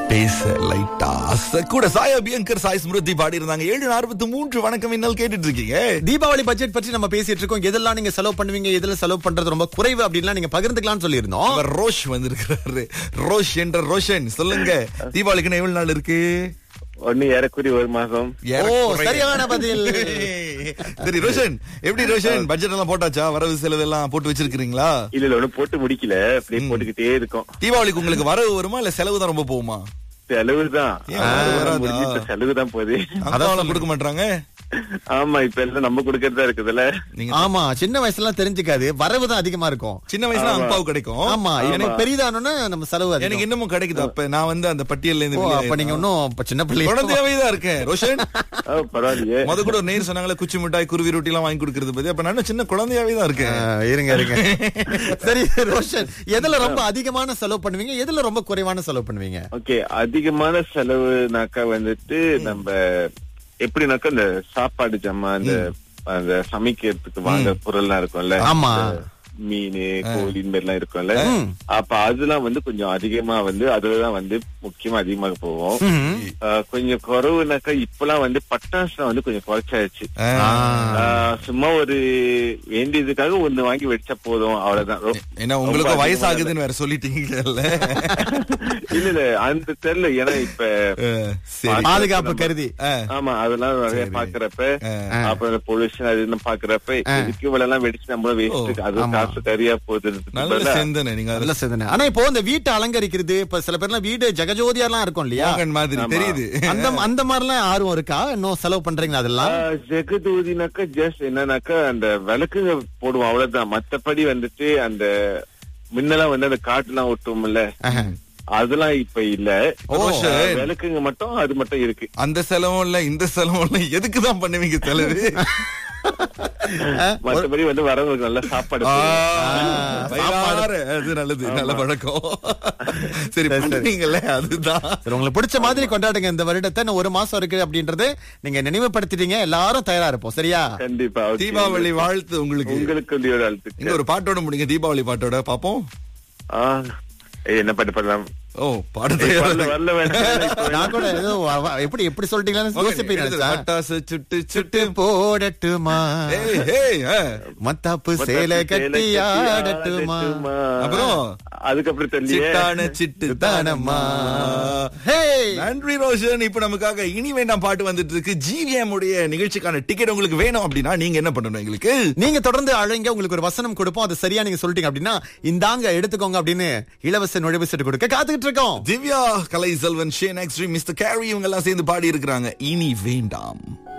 பேச லைட்டா கூட சாயா பியங்கர் சாய் ஸ்மிருதி பாடி இருந்தாங்க ஏழு நாற்பத்தி மூன்று வணக்கம் இன்னல் கேட்டுட்டு இருக்கீங்க தீபாவளி பட்ஜெட் பற்றி நம்ம பேசிட்டு இருக்கோம் எதெல்லாம் நீங்க செலவு பண்ணுவீங்க எதுல செலவு பண்றது ரொம்ப குறைவு அப்படின்லாம் நீங்க பகிர்ந்துக்கலாம்னு சொல்லியிருந்தோம் அவர் ரோஷ் வந்திருக்கிறாரு ரோஷ் என்ற ரோஷன் சொல்லுங்க தீபாவளிக்கு எவ்வளவு நாள் இருக்கு ஒண்ணு ஏறக்குறைய ஒரு மாசம் ஓ ஏறக்குறைய. சரியான பதில் சரி ரோஷன் எப்படி ரோஷன் பட்ஜெட் எல்லாம் போட்டாச்சா வரவு செலவு எல்லாம் போட்டு வச்சிருக்கீங்களா இல்ல இல்ல ஒண்ணு போட்டு முடிக்கல அப்படியே போட்டுக்கிட்டே இருக்கோம் தீபாவளிக்கு உங்களுக்கு வரவு வருமா இல்ல செலவு தான் ரொம்ப போகுமா செலவுதான் ஏன் வரவு வராதா? முடிஞ்சு இப்ப செலவுதான் போகுது அதான் கொடுக்க மாட்டாங்க ஆமா இப்ப எல்லாம் நம்ம கொடுக்கறதா இருக்குதுல்ல நீங்க ஆமா சின்ன வயசுல எல்லாம் தெரிஞ்சுக்காது வரவு தான் அதிகமா இருக்கும் சின்ன வயசுல அப்பாவு கிடைக்கும் ஆமா எனக்கு பெரிதானோன்னு நம்ம செலவு அதிகம். எனக்கு இன்னமும் கிடைக்குது அப்ப நான் வந்து அந்த பட்டியல்ல இருந்து ஓ, வெளியே அப்ப நீங்க இன்னும் அப்ப சின்ன பிள்ளை குழந்தையாவே தான் இருக்கேன் ரோஷன் ஆ, பரவாயில்லையே முத கூட ஒரு நேர் சொன்னாங்களே குச்சி மிட்டாய் குருவி ரொட்டி எல்லாம் வாங்கி கொடுக்கறது பத்தி அப்ப நான் சின்ன குழந்தையாவே தான் இருக்கேன் இருங்க இருங்க சரி ரோஷன் எதுல ரொம்ப அதிகமான செலவு பண்ணுவீங்க எதுல ரொம்ப குறைவான செலவு பண்ணுவீங்க ஓகே அதிகமான செலவுனாக்கா வந்துட்டு நம்ம எப்படினாக்கா இந்த சாப்பாடு ஜாமான் அந்த அந்த சமைக்கிறதுக்கு வாங்க பொருள்லாம் இருக்கும்ல ஆமா. மீன் கோழி இந்த மாதிரிலாம் இருக்கும்ல அப்ப அதெல்லாம் வந்து கொஞ்சம் அதிகமா வந்து அதுலதான் வந்து முக்கியமா அதிகமாக போவோம் ஆ, கொஞ்சம் குறவுனாக்கா இப்பெல்லாம் வந்து பட்டாசு வந்து கொஞ்சம் குறைச்சாச்சு ஆ. ஆ, சும்மா ஒரு வேண்டியதுக்காக ஒண்ணு வாங்கி வெடிச்சா போதும் அவ்வளவுதான் ரொ- ஏன்னா உங்களுக்கு ரொம்ப வயசு அதிகமா ஆகுதுன்னு வேற சொல்லிட்டீங்கல்ல இல்ல இல்ல அந்த தெரியல ஏன்னா இப்ப அஹ், சரி பாதுகாப்பு கருதி அஹ், ஆமா அதெல்லாம் நிறைய பாக்குறப்ப அப்புறம் இந்த பொல்யூஷன் அது இதுன்னு பாக்குறப்ப இதுக்கு இவ்வளவு எல்லாம் வெடிச்சு நம்மளும் வேஸ்ட் அது காசு கரியா போகுது நல்ல சிந்தனை நீங்க நல்ல அதுல சிந்தனை ஆனா இப்போ இந்த வீட்டை அலங்கரிக்கிறது இப்ப சில பேர்லாம் வீடு ஜெகஜோதியா எல்லாம் இருக்கும் இல்லையா மோகன் மாதிரி தெரியுது அந்த அந்த மாதிரிலாம் ஆர்வம் இருக்கா இன்னும் செலவு பண்றீங்களா அதெல்லாம் ஜெகதூதினாக்கா ஜஸ்ட் என்னன்னாக்கா அந்த விளக்குங்க போடுவோம் அவ்வளவுதான் மத்தபடி வந்துட்டு அந்த முன்னெல்லாம் வந்து அந்த காட்டுலாம் ஒட்டுவோம்ல அதெல்லாம் இப்ப இல்ல ரோஷன். ஆஹ், விளக்குங்க மட்டும் அது மட்டும் இருக்கு அந்த செலவும் இல்ல இந்த செலவும் இல்ல எதுக்கு தான் பண்ணுவீங்க செலவு மத்தபடி வந்து வரவங்களுக்கு நல்ல சாப்பாடு ஆ, போடுவோம். வயிறார, அது நல்லது நல்ல பழக்கம் சரி பண்ணுவீங்கல்ல அதுதான் சரி உங்களுக்கு பிடிச்ச மாதிரி கொண்டாடுங்க இந்த வருடத்தை இன்னும் ஒரு மாசம் இருக்கு அப்படின்றது நீங்க நினைவுபடுத்திட்டீங்க எல்லாரும் தயாரா இருப்போம் சரியா கண்டிப்பா okay. தீபாவளி வாழ்த்து உங்களுக்கு உங்களுக்கு வந்து ஒரு அழுத்து இங்க ஒரு பாட்டோட முடிங்க தீபாவளி பாட்டோட பாப்போம் ஆ, ஏய், என்ன பாட்டு பாடலாம் ஓ பாட ஏய், தயாரா வரல வரல வேண்டாம் இப்ப நான் கூட ஏதோ வ- வ- எப்படி எப்படி சொல்லிட்டீங்களான்னு யோசிப்பீங்க எடுத்து நினைச்சேன். பட்டாசு சுட்டு சுட்டு போடட்டுமா ஏய், ஏய், ஆ. மத்தாப்பு மத்தாப்பு சேலை சேலை கட்டி கட்டி ஆடட்டுமா ஆடட்டுமா. அப்புறம்? அதுக்கப்புறம் தெரியலையே சிட்டான சிட்டு தானம்மா ஹே நன்றி ரோஷன் இப்ப நமக்காக இனி வேண்டாம் பாட்டு வந்துட்டு இருக்கு ஜிவிஎம் உடைய நிகழ்ச்சிக்கான டிக்கெட் உங்களுக்கு வேணும் அப்படின்னா நீங்க என்ன பண்ணணும் எங்களுக்கு நீங்க தொடர்ந்து அழைங்க உங்களுக்கு ஒரு வசனம் கொடுப்போம் அது சரியா நீங்க சொல்லிட்டீங்க அப்படின்னா இந்தாங்க எடுத்துக்கோங்க அப்படின்னு இலவச நுழைவு சீட்டு கொடுக்க காத்துக்கிட்டு இருக்கோம் Divya Kalai Selvan Shane extreme mister Kerry இவங்க எல்லாம் சேர்ந்து பாடி இருக்கிறாங்க இனி வேண்டாம்